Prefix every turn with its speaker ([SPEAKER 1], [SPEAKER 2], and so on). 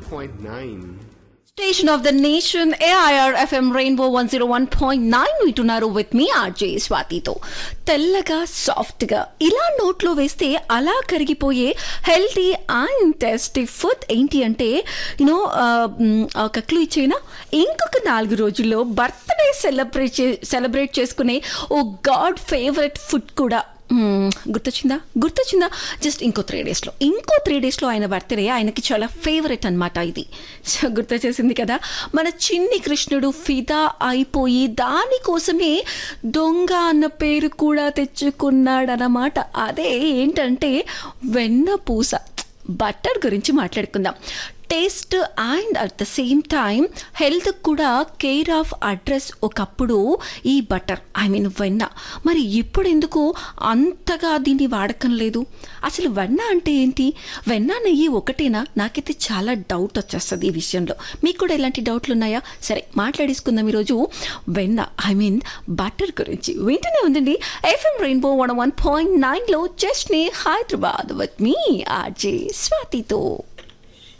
[SPEAKER 1] 101.9
[SPEAKER 2] station of the nation AIR FM rainbow one zero one point nine వింటున్నారు with మీ RJ స్వాతితో తెల్లగా సాఫ్ట్గా ఇలా నోట్లో వేస్తే అలా కరిగిపోయే హెల్తీ అండ్ టేస్టీ ఫుడ్ ఏంటి అంటే యూనో ఒక క్లూ ఇచ్చేనా ఇంకొక నాలుగు రోజుల్లో బర్త్డే సెలబ్రేట్ చే సెలబ్రేట్ చేసుకునే ఓ గాడ్ ఫేవరెట్ ఫుడ్ కూడా మ్మ్, గుర్తొచ్చిందా గుర్తొచ్చిందా జస్ట్ ఇంకో త్రీ డేస్లో ఇంకో త్రీ డేస్లో ఆయన బర్త్డే ఆయనకి చాలా ఫేవరెట్ అనమాట ఇది సో గుర్తొచ్చేసింది కదా మన చిన్ని కృష్ణుడు ఫిదా అయిపోయి దానికోసమే దొంగ అన్న పేరు కూడా తెచ్చుకున్నాడనమాట అదే ఏంటంటే వెన్న పూస బటర్ గురించి మాట్లాడుకుందాం taste and at the same time health కూడా కేర్ ఆఫ్ అడ్రస్ ఒకప్పుడు ఈ బటర్ ఐ మీన్ వెన్న మరి ఇప్పుడు ఎందుకు అంతగా దీన్ని వాడకం లేదు అసలు వెన్న అంటే ఏంటి వెన్న నెయ్యి ఒకటేనా నాకైతే చాలా డౌట్ వచ్చేస్తుంది ఈ విషయంలో మీకు కూడా ఎలాంటి డౌట్లు ఉన్నాయా సరే మాట్లాడేసుకుందాం ఈరోజు వెన్న ఐ మీన్ బటర్ గురించి వింటూనే ఉందండి FM rainbow one one point నైన్లో జస్ట్ నీ హైదరాబాద్ విత్ మీ ఆర్జే స్వాతితో